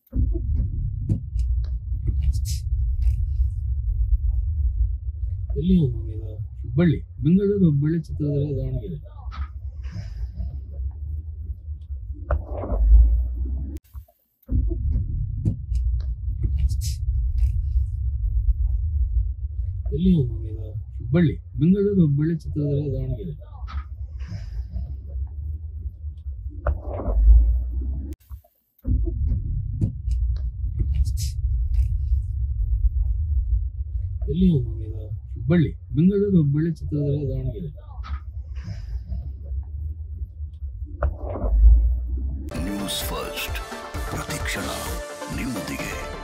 ಎಲ್ಲಿ ಇದು? ಹುಬ್ಬಳ್ಳಿ ಬೆಂಗಳೂರು ಹುಬ್ಬಳ್ಳಿ ಚಿತ್ರದುರ್ಗ ದಾವಣಗೆರೆ ಎಲ್ಲಿ ಇದು? ಹುಬ್ಬಳ್ಳಿ ಬೆಂಗಳೂರು ಹುಬ್ಬಳ್ಳಿ ಚಿತ್ರದುರ್ಗ ದಾವಣಗೆರೆ ಎಲ್ಲಿ ಇದು? ಹುಬ್ಬಳ್ಳಿ ಬೆಂಗಳೂರು ಹುಬ್ಬಳ್ಳಿ ಚಿತ್ರದುರ್ಗ ದಾವಣಗೆರೆ ನ್ಯೂಸ್ ಫಸ್ಟ್ ಪ್ರತಿಕ್ಷಣ ನಿಮ್ಮೊಂದಿಗೆ